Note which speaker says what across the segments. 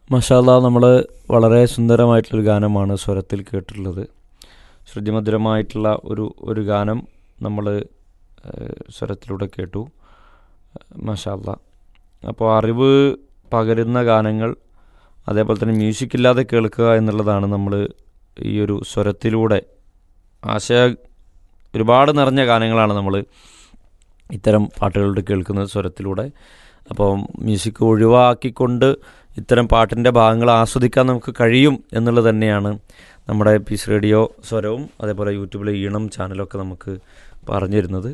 Speaker 1: മഷാല നമ്മൾ വളരെ സുന്ദരമായിട്ടുള്ളൊരു ഗാനമാണ് സ്വരത്തിൽ കേട്ടിട്ടുള്ളത് ശ്രുതിമധുരമായിട്ടുള്ള ഒരു ഒരു ഗാനം നമ്മൾ സ്വരത്തിലൂടെ കേട്ടു മഷാല്ല അപ്പോൾ അറിവ് പകരുന്ന ഗാനങ്ങൾ അതേപോലെ തന്നെ മ്യൂസിക് ഇല്ലാതെ കേൾക്കുക എന്നുള്ളതാണ് നമ്മൾ ഈ ഒരു സ്വരത്തിലൂടെ ആശയ ഒരുപാട് നിറഞ്ഞ ഗാനങ്ങളാണ് നമ്മൾ ഇത്തരം പാട്ടുകളുടെ കേൾക്കുന്നത് സ്വരത്തിലൂടെ അപ്പോൾ മ്യൂസിക് ഒഴിവാക്കിക്കൊണ്ട് ഇത്തരം പാട്ടിൻ്റെ ഭാഗങ്ങൾ ആസ്വദിക്കാൻ നമുക്ക് കഴിയും എന്നുള്ളത് തന്നെയാണ് നമ്മുടെ പീസ് റേഡിയോ സ്വരവും അതേപോലെ യൂട്യൂബിലെ ഈണം ചാനലൊക്കെ നമുക്ക് പറഞ്ഞു തരുന്നത്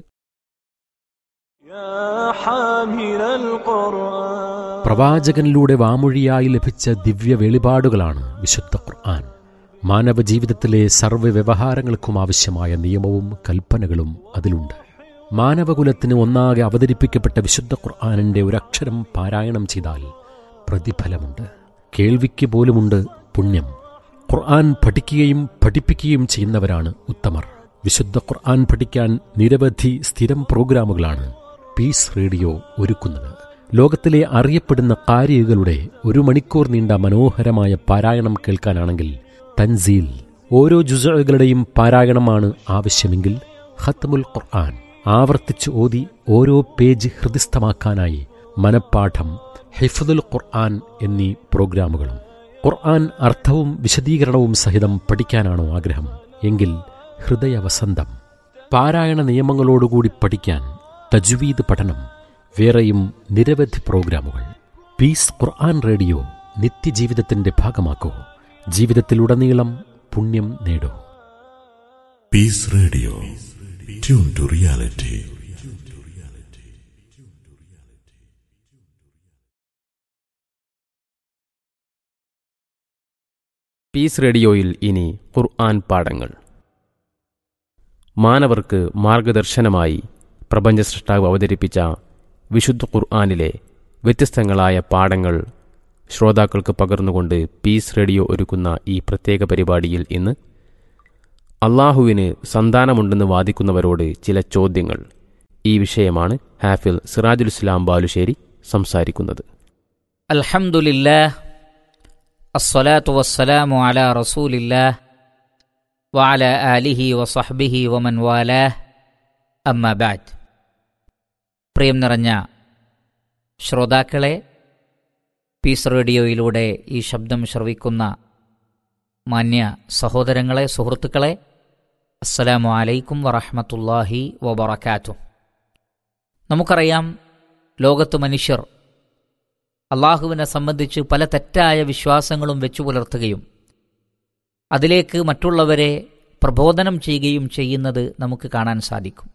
Speaker 2: പ്രവാചകനിലൂടെ വാമൊഴിയായി ലഭിച്ച ദിവ്യ വെളിപാടുകളാണ് വിശുദ്ധ ഖുർആൻ മാനവ ജീവിതത്തിലെ സർവ്വ വ്യവഹാരങ്ങൾക്കും ആവശ്യമായ നിയമവും കൽപ്പനകളും അതിലുണ്ട് മാനവകുലത്തിന് ഒന്നാകെ അവതരിപ്പിക്കപ്പെട്ട വിശുദ്ധ ഖുർആാനിന്റെ ഒരക്ഷരം പാരായണം ചെയ്താൽ പ്രതിഫലമുണ്ട് കേൾവിക്ക് പോലുമുണ്ട് പുണ്യം ഖുർആൻ പഠിക്കുകയും പഠിപ്പിക്കുകയും ചെയ്യുന്നവരാണ് ഉത്തമർ വിശുദ്ധ ഖുർആൻ പഠിക്കാൻ നിരവധി സ്ഥിരം പ്രോഗ്രാമുകളാണ് പീസ് റേഡിയോ ഒരുക്കുന്നത് ലോകത്തിലെ അറിയപ്പെടുന്ന കാരികളുടെ ഒരു മണിക്കൂർ നീണ്ട മനോഹരമായ പാരായണം കേൾക്കാനാണെങ്കിൽ തൻസീൽ ഓരോ ജുസകളുടെയും പാരായണമാണ് ആവശ്യമെങ്കിൽ ഖത്മുൽ ഖുർആൻ ആവർത്തിച്ച് ഓതി ഓരോ പേജ് ഹൃദിസ്ഥമാക്കാനായി മനപ്പാഠം ഹിഫുദുൽ ഖുർആൻ എന്നീ പ്രോഗ്രാമുകളും ഖുർആൻ അർത്ഥവും വിശദീകരണവും സഹിതം പഠിക്കാനാണോ ആഗ്രഹം എങ്കിൽ ഹൃദയവസന്തം പാരായണ നിയമങ്ങളോടുകൂടി പഠിക്കാൻ തജ്വീദ് പഠനം വേറെയും നിരവധി പ്രോഗ്രാമുകൾ പീസ് ഖുർആൻ റേഡിയോ നിത്യജീവിതത്തിന്റെ ഭാഗമാക്കൂ ജീവിതത്തിലുടനീളം പുണ്യം നേടൂ
Speaker 3: peace radio tune to reality
Speaker 4: peace റേഡിയോയിൽ ഇനി ഖുർആൻ പാഠങ്ങൾ മാനവർക്ക് മാർഗദർശനമായി പ്രപഞ്ച സൃഷ്ടാവ് അവതരിപ്പിച്ച വിശുദ്ധ ഖുർആനിലെ വ്യത്യസ്തങ്ങളായ പാഠങ്ങൾ ശ്രോതാക്കൾക്ക് പകർന്നുകൊണ്ട് പീസ് റേഡിയോ ഒരുക്കുന്ന ഈ പ്രത്യേക പരിപാടിയിൽ ഇന്ന് അള്ളാഹുവിന് സന്താനമുണ്ടെന്ന് വാദിക്കുന്നവരോട് ചില ചോദ്യങ്ങൾ ഈ വിഷയമാണ് ഹാഫിൽ സിറാജുൽ ഇസ്ലാം ബാലുശ്ശേരി സംസാരിക്കുന്നത്
Speaker 5: അൽഹംദുലില്ലാ അസ്സലാത്തു വസ്സലാമു അലാ റസൂലില്ലാ വഅല ആലിഹി വസഹ്ബിഹി വമൻ വാലാഹ് അമ്മ ബാദ് പ്രിയം നിറഞ്ഞ ശ്രോതാക്കളെ പീസ് റേഡിയോയിലൂടെ ഈ ശബ്ദം ശ്രവിക്കുന്ന മാന്യ സഹോദരങ്ങളെ സുഹൃത്തുക്കളെ അസ്സലാമു അലൈക്കും വറഹ്മത്തുള്ളാഹി വബറകാതുഹു നമുക്കറിയാം ലോകത്ത് മനുഷ്യർ അള്ളാഹുവിനെ സംബന്ധിച്ച് പല തെറ്റായ വിശ്വാസങ്ങളും വെച്ചു പുലർത്തുകയും അതിലേക്ക് മറ്റുള്ളവരെ പ്രബോധനം ചെയ്യുകയും ചെയ്യുന്നത് നമുക്ക് കാണാൻ സാധിക്കും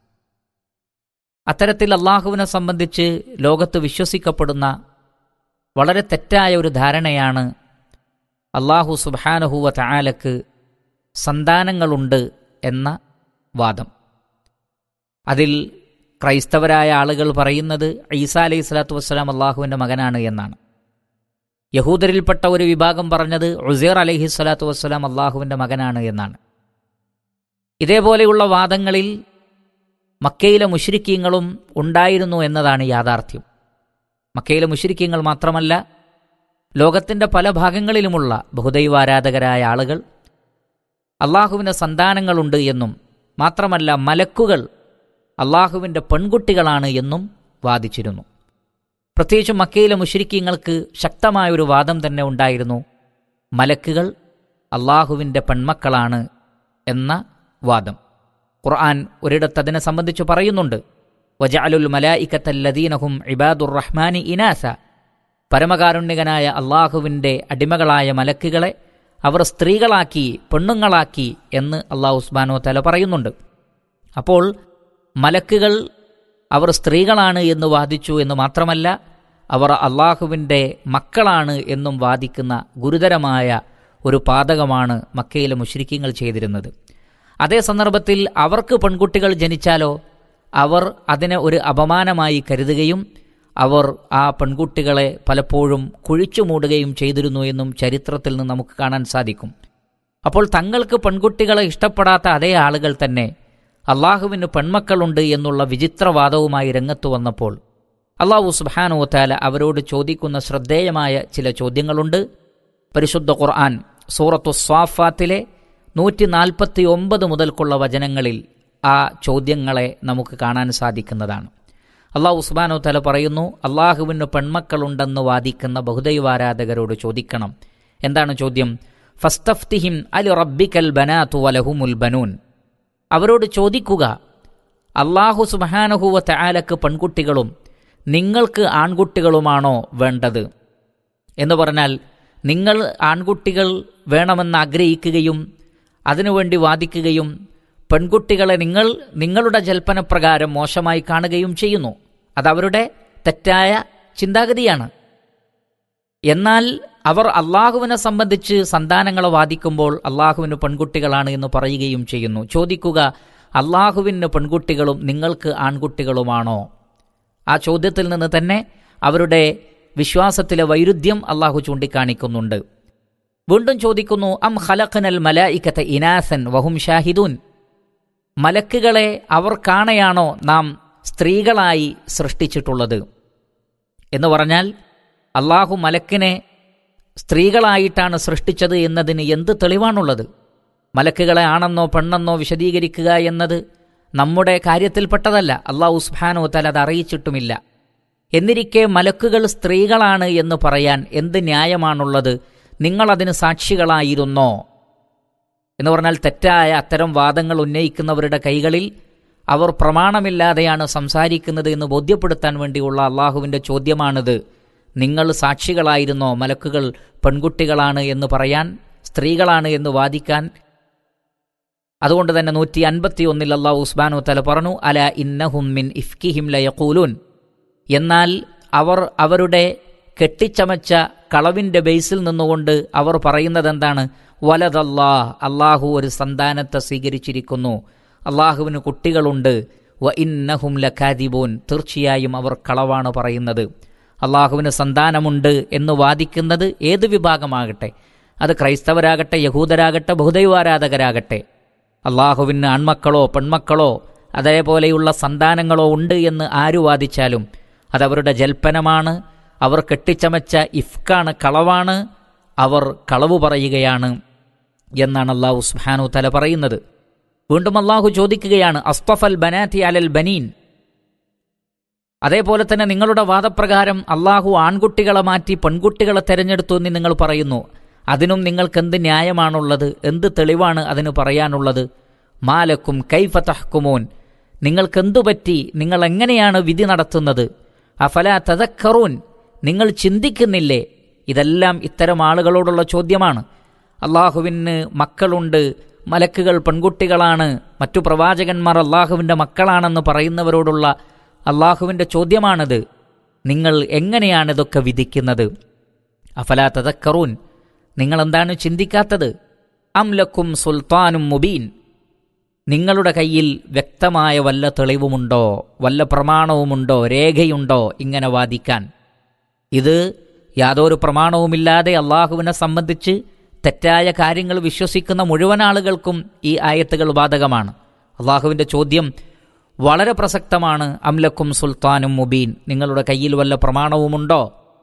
Speaker 5: അത്തരത്തിൽ അള്ളാഹുവിനെ സംബന്ധിച്ച് ലോകത്ത് വിശ്വസിക്കപ്പെടുന്ന വളരെ തെറ്റായ ഒരു ധാരണയാണ് അള്ളാഹു സുബാനഹുവ താലക്ക് സന്താനങ്ങളുണ്ട് എന്ന വാദം അതിൽ ക്രൈസ്തവരായ ആളുകൾ പറയുന്നത് ഈസ അലൈഹി സ്വലാത്തു വസ്സലാം അള്ളാഹുവിൻ്റെ മകനാണ് എന്നാണ് യഹൂദരിൽപ്പെട്ട ഒരു വിഭാഗം പറഞ്ഞത് ഉസേർ അലൈഹി സ്വലാത്തു വസ്സലാം അള്ളാഹുവിൻ്റെ മകനാണ് എന്നാണ് ഇതേപോലെയുള്ള വാദങ്ങളിൽ മക്കയിലെ മുഷ്രിക്കീങ്ങളും ഉണ്ടായിരുന്നു എന്നതാണ് യാഥാർത്ഥ്യം മക്കയിലെ മുഷ്രിക്കീങ്ങൾ മാത്രമല്ല ലോകത്തിൻ്റെ പല ഭാഗങ്ങളിലുമുള്ള ബഹുദൈവാരാധകരായ ആളുകൾ അള്ളാഹുവിന് സന്താനങ്ങളുണ്ട് എന്നും മാത്രമല്ല മലക്കുകൾ അള്ളാഹുവിൻ്റെ പെൺകുട്ടികളാണ് എന്നും വാദിച്ചിരുന്നു പ്രത്യേകിച്ചും മക്കയിലെ മുഷരിക്കീങ്ങൾക്ക് ശക്തമായൊരു വാദം തന്നെ ഉണ്ടായിരുന്നു മലക്കുകൾ അള്ളാഹുവിൻ്റെ പെൺമക്കളാണ് എന്ന വാദം ഖുർആൻ ഒരിടത്ത് അതിനെ സംബന്ധിച്ച് പറയുന്നുണ്ട് വജഅലുൽ മലായിക്കത്തല്ലദീനഹും ഇബാദുർ റഹ്മാനി ഇനാസ പരമകാരുണ്യകനായ അള്ളാഹുവിൻ്റെ അടിമകളായ മലക്കുകളെ അവർ സ്ത്രീകളാക്കി പെണ്ണുങ്ങളാക്കി എന്ന് അള്ളാഹു ഉസ്മാനോ തല പറയുന്നുണ്ട് അപ്പോൾ മലക്കുകൾ അവർ സ്ത്രീകളാണ് എന്ന് വാദിച്ചു എന്ന് മാത്രമല്ല അവർ അള്ളാഹുവിൻ്റെ മക്കളാണ് എന്നും വാദിക്കുന്ന ഗുരുതരമായ ഒരു പാതകമാണ് മക്കയിലെ മുഷ്രിക്കങ്ങൾ ചെയ്തിരുന്നത് അതേ സന്ദർഭത്തിൽ അവർക്ക് പെൺകുട്ടികൾ ജനിച്ചാലോ അവർ അതിനെ ഒരു അപമാനമായി കരുതുകയും അവർ ആ പെൺകുട്ടികളെ പലപ്പോഴും കുഴിച്ചു മൂടുകയും ചെയ്തിരുന്നു എന്നും ചരിത്രത്തിൽ നിന്ന് നമുക്ക് കാണാൻ സാധിക്കും അപ്പോൾ തങ്ങൾക്ക് പെൺകുട്ടികളെ ഇഷ്ടപ്പെടാത്ത അതേ ആളുകൾ തന്നെ അള്ളാഹുവിന് പെൺമക്കളുണ്ട് എന്നുള്ള വിചിത്രവാദവുമായി രംഗത്തു വന്നപ്പോൾ അള്ളാഹു സുബാനോത്താല അവരോട് ചോദിക്കുന്ന ശ്രദ്ധേയമായ ചില ചോദ്യങ്ങളുണ്ട് പരിശുദ്ധ ഖുർആൻ സൂറത്തു സ്വാഫാത്തിലെ നൂറ്റി നാൽപ്പത്തി ഒമ്പത് മുതൽക്കുള്ള വചനങ്ങളിൽ ആ ചോദ്യങ്ങളെ നമുക്ക് കാണാൻ സാധിക്കുന്നതാണ് അള്ളാഹു ഉസ്മാനോ തല പറയുന്നു അള്ളാഹുവിന് പെൺമക്കളുണ്ടെന്ന് വാദിക്കുന്ന ബഹുദൈവാരാധകരോട് ചോദിക്കണം എന്താണ് ചോദ്യം ഫസ്തഫ്തിഹിം അലി റബ്ബിക്കൽ ബനാത്തു വലഹുമുൽ ബനൂൻ അവരോട് ചോദിക്കുക അള്ളാഹു സുബഹാനഹുവ തആലക്ക് പെൺകുട്ടികളും നിങ്ങൾക്ക് ആൺകുട്ടികളുമാണോ വേണ്ടത് എന്ന് പറഞ്ഞാൽ നിങ്ങൾ ആൺകുട്ടികൾ വേണമെന്ന് ആഗ്രഹിക്കുകയും അതിനുവേണ്ടി വാദിക്കുകയും പെൺകുട്ടികളെ നിങ്ങൾ നിങ്ങളുടെ ജൽപ്പനപ്രകാരം മോശമായി കാണുകയും ചെയ്യുന്നു അതവരുടെ തെറ്റായ ചിന്താഗതിയാണ് എന്നാൽ അവർ അള്ളാഹുവിനെ സംബന്ധിച്ച് സന്താനങ്ങളെ വാദിക്കുമ്പോൾ അള്ളാഹുവിന് പെൺകുട്ടികളാണ് എന്ന് പറയുകയും ചെയ്യുന്നു ചോദിക്കുക അള്ളാഹുവിന് പെൺകുട്ടികളും നിങ്ങൾക്ക് ആൺകുട്ടികളുമാണോ ആ ചോദ്യത്തിൽ നിന്ന് തന്നെ അവരുടെ വിശ്വാസത്തിലെ വൈരുദ്ധ്യം അള്ളാഹു ചൂണ്ടിക്കാണിക്കുന്നുണ്ട് വീണ്ടും ചോദിക്കുന്നു അം ഖലഖനൽ മലായിക്കത്ത ഇനാസൻ വഹും ഷാഹിദൂൻ മലക്കുകളെ അവർ കാണയാണോ നാം സ്ത്രീകളായി സൃഷ്ടിച്ചിട്ടുള്ളത് എന്ന് പറഞ്ഞാൽ അള്ളാഹു മലക്കിനെ സ്ത്രീകളായിട്ടാണ് സൃഷ്ടിച്ചത് എന്നതിന് എന്ത് തെളിവാണുള്ളത് മലക്കുകളെ ആണെന്നോ പെണ്ണെന്നോ വിശദീകരിക്കുക എന്നത് നമ്മുടെ കാര്യത്തിൽപ്പെട്ടതല്ല അള്ളാഹു സുബ്ഹാനഹു തല അത് അറിയിച്ചിട്ടുമില്ല എന്നിരിക്കെ മലക്കുകൾ സ്ത്രീകളാണ് എന്ന് പറയാൻ എന്ത് ന്യായമാണുള്ളത് നിങ്ങളതിന് സാക്ഷികളായിരുന്നോ എന്ന് പറഞ്ഞാൽ തെറ്റായ അത്തരം വാദങ്ങൾ ഉന്നയിക്കുന്നവരുടെ കൈകളിൽ അവർ പ്രമാണമില്ലാതെയാണ് സംസാരിക്കുന്നത് എന്ന് ബോധ്യപ്പെടുത്താൻ വേണ്ടിയുള്ള അള്ളാഹുവിൻ്റെ ചോദ്യമാണിത് നിങ്ങൾ സാക്ഷികളായിരുന്നോ മലക്കുകൾ പെൺകുട്ടികളാണ് എന്ന് പറയാൻ സ്ത്രീകളാണ് എന്ന് വാദിക്കാൻ അതുകൊണ്ട് തന്നെ നൂറ്റി അൻപത്തി ഒന്നിൽ അള്ളാഹു ഉസ്ബാനു തല പറഞ്ഞു അല ഇന്നഹും മിൻ ഇഫ്കിഹിം ലയക്കൂലൂൻ എന്നാൽ അവർ അവരുടെ കെട്ടിച്ചമച്ച കളവിൻ്റെ ബേസിൽ നിന്നുകൊണ്ട് അവർ പറയുന്നത് എന്താണ് വലതല്ലാ അള്ളാഹു ഒരു സന്താനത്തെ സ്വീകരിച്ചിരിക്കുന്നു അള്ളാഹുവിന് കുട്ടികളുണ്ട് വ ഇന്നഹും ലഖാദിബൂൻ തീർച്ചയായും അവർ കളവാണ് പറയുന്നത് അള്ളാഹുവിന് സന്താനമുണ്ട് എന്ന് വാദിക്കുന്നത് ഏത് വിഭാഗമാകട്ടെ അത് ക്രൈസ്തവരാകട്ടെ യഹൂദരാകട്ടെ ബഹുദൈവാരാധകരാകട്ടെ അള്ളാഹുവിന് ആൺമക്കളോ പെൺമക്കളോ അതേപോലെയുള്ള സന്താനങ്ങളോ ഉണ്ട് എന്ന് ആരു വാദിച്ചാലും അതവരുടെ ജൽപ്പനമാണ് അവർ കെട്ടിച്ചമച്ച ഇഫ്കാണ് കളവാണ് അവർ കളവ് പറയുകയാണ് എന്നാണ് അള്ളാഹു സുഹാനു തല പറയുന്നത് വീണ്ടും അള്ളാഹു ചോദിക്കുകയാണ് അസ്തഫൽ ബനാത്തി അലൽ ബനീൻ അതേപോലെ തന്നെ നിങ്ങളുടെ വാദപ്രകാരം അള്ളാഹു ആൺകുട്ടികളെ മാറ്റി പെൺകുട്ടികളെ തെരഞ്ഞെടുത്തു എന്ന് നിങ്ങൾ പറയുന്നു അതിനും നിങ്ങൾക്ക് എന്ത് ന്യായമാണുള്ളത് എന്ത് തെളിവാണ് അതിന് പറയാനുള്ളത് മാലക്കും കൈഫ തഹ്കുമോൻ നിങ്ങൾക്കെന്തു പറ്റി നിങ്ങൾ എങ്ങനെയാണ് വിധി നടത്തുന്നത് അഫല തതക്കറൂൻ നിങ്ങൾ ചിന്തിക്കുന്നില്ലേ ഇതെല്ലാം ഇത്തരം ആളുകളോടുള്ള ചോദ്യമാണ് അള്ളാഹുവിന് മക്കളുണ്ട് മലക്കുകൾ പെൺകുട്ടികളാണ് മറ്റു പ്രവാചകന്മാർ അള്ളാഹുവിൻ്റെ മക്കളാണെന്ന് പറയുന്നവരോടുള്ള അള്ളാഹുവിൻ്റെ ചോദ്യമാണിത് നിങ്ങൾ എങ്ങനെയാണ് ഇതൊക്കെ വിധിക്കുന്നത് അഫലാ തതക്കറൂൻ നിങ്ങൾ എന്താണ് ചിന്തിക്കാത്തത് അംലക്കും സുൽത്താനും മുബീൻ നിങ്ങളുടെ കയ്യിൽ വ്യക്തമായ വല്ല തെളിവുമുണ്ടോ വല്ല പ്രമാണവുമുണ്ടോ രേഖയുണ്ടോ ഇങ്ങനെ വാദിക്കാൻ ഇത് യാതൊരു പ്രമാണവുമില്ലാതെ അള്ളാഹുവിനെ സംബന്ധിച്ച് തെറ്റായ കാര്യങ്ങൾ വിശ്വസിക്കുന്ന മുഴുവൻ ആളുകൾക്കും ഈ ആയത്തുകൾ ബാധകമാണ് അള്ളാഹുവിൻ്റെ ചോദ്യം വളരെ പ്രസക്തമാണ് അംലക്കും സുൽത്താനും മുബീൻ നിങ്ങളുടെ കയ്യിൽ വല്ല പ്രമാണവുമുണ്ടോ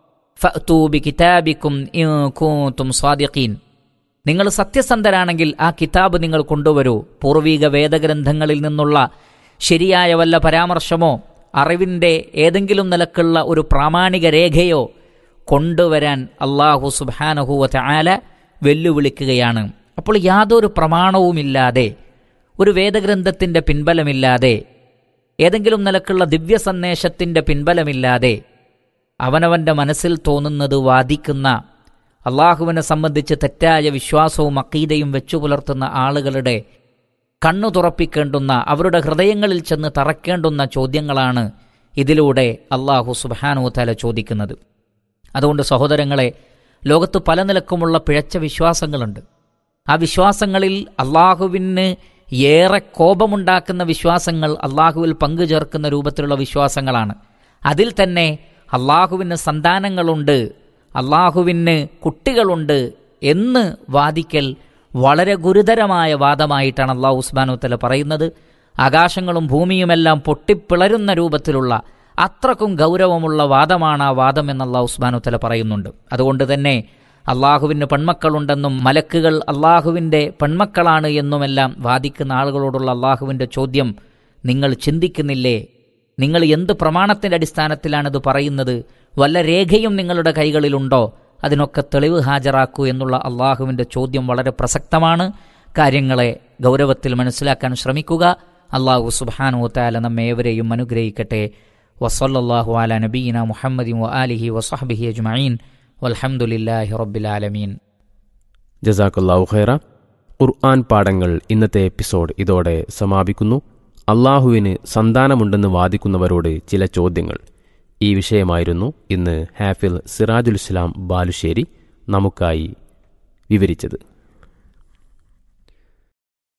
Speaker 5: ഫഅ്തൂബി കിതാബിക്കും കൂത്തും സ്വാദിഖീൻ നിങ്ങൾ സത്യസന്ധരാണെങ്കിൽ ആ കിതാബ് നിങ്ങൾ കൊണ്ടുവരൂ പൂർവീക വേദഗ്രന്ഥങ്ങളിൽ നിന്നുള്ള ശരിയായ വല്ല പരാമർശമോ അറിവിൻ്റെ ഏതെങ്കിലും നിലക്കുള്ള ഒരു പ്രാമാണിക രേഖയോ കൊണ്ടുവരാൻ അള്ളാഹു സുബാനഹുവ ആല വെല്ലുവിളിക്കുകയാണ് അപ്പോൾ യാതൊരു പ്രമാണവുമില്ലാതെ ഒരു വേദഗ്രന്ഥത്തിൻ്റെ പിൻബലമില്ലാതെ ഏതെങ്കിലും നിലക്കുള്ള ദിവ്യ സന്ദേശത്തിൻ്റെ പിൻബലമില്ലാതെ അവനവൻ്റെ മനസ്സിൽ തോന്നുന്നത് വാദിക്കുന്ന അള്ളാഹുവിനെ സംബന്ധിച്ച് തെറ്റായ വിശ്വാസവും അക്കീതയും വെച്ചു പുലർത്തുന്ന ആളുകളുടെ കണ്ണു തുറപ്പിക്കേണ്ടുന്ന അവരുടെ ഹൃദയങ്ങളിൽ ചെന്ന് തറക്കേണ്ടുന്ന ചോദ്യങ്ങളാണ് ഇതിലൂടെ അള്ളാഹു സുബാനു തല ചോദിക്കുന്നത് അതുകൊണ്ട് സഹോദരങ്ങളെ ലോകത്ത് പല നിലക്കുമുള്ള പിഴച്ച വിശ്വാസങ്ങളുണ്ട് ആ വിശ്വാസങ്ങളിൽ അള്ളാഹുവിന് ഏറെ കോപമുണ്ടാക്കുന്ന വിശ്വാസങ്ങൾ അള്ളാഹുവിൽ പങ്കുചേർക്കുന്ന രൂപത്തിലുള്ള വിശ്വാസങ്ങളാണ് അതിൽ തന്നെ അള്ളാഹുവിന് സന്താനങ്ങളുണ്ട് അള്ളാഹുവിന് കുട്ടികളുണ്ട് എന്ന് വാദിക്കൽ വളരെ ഗുരുതരമായ വാദമായിട്ടാണ് അള്ളാഹു ഉസ്മാനു തല പറയുന്നത് ആകാശങ്ങളും ഭൂമിയുമെല്ലാം പൊട്ടിപ്പിളരുന്ന രൂപത്തിലുള്ള അത്രക്കും ഗൗരവമുള്ള വാദമാണ് ആ വാദം എന്ന് അള്ളാഹു ഉസ്മാനു തല പറയുന്നുണ്ട് അതുകൊണ്ട് തന്നെ അള്ളാഹുവിന് പെൺമക്കളുണ്ടെന്നും മലക്കുകൾ അള്ളാഹുവിൻ്റെ പെൺമക്കളാണ് എന്നുമെല്ലാം വാദിക്കുന്ന ആളുകളോടുള്ള അള്ളാഹുവിൻ്റെ ചോദ്യം നിങ്ങൾ ചിന്തിക്കുന്നില്ലേ നിങ്ങൾ എന്ത് പ്രമാണത്തിൻ്റെ അടിസ്ഥാനത്തിലാണിത് പറയുന്നത് വല്ല രേഖയും നിങ്ങളുടെ കൈകളിലുണ്ടോ അതിനൊക്കെ തെളിവ് ഹാജരാക്കൂ എന്നുള്ള അള്ളാഹുവിൻ്റെ ചോദ്യം വളരെ പ്രസക്തമാണ് കാര്യങ്ങളെ ഗൗരവത്തിൽ മനസ്സിലാക്കാൻ ശ്രമിക്കുക അള്ളാഹു സുബാനു താല നമ്മെ ഏവരെയും അനുഗ്രഹിക്കട്ടെ വസല്ലാഹു അല നബീന മുഹമ്മദി വ ആലിഹി വസഹബിഹി അജ്മഈൻ വൽഹംദുലില്ലാഹി റബ്ബിൽ ആലമീൻ
Speaker 4: ജസാക്കല്ലാഹു ഖൈറ ഖുർആൻ പാഠങ്ങൾ ഇന്നത്തെ എപ്പിസോഡ് ഇതോടെ സമാപിക്കുന്നു അള്ളാഹുവിന് സന്താനമുണ്ടെന്ന് വാദിക്കുന്നവരോട് ചില ചോദ്യങ്ങൾ ഈ വിഷയമായിരുന്നു ഇന്ന് ഹാഫിൽ സിറാജുൽ ഇസ്ലാം ബാലുശ്ശേരി നമുക്കായി വിവരിച്ചത്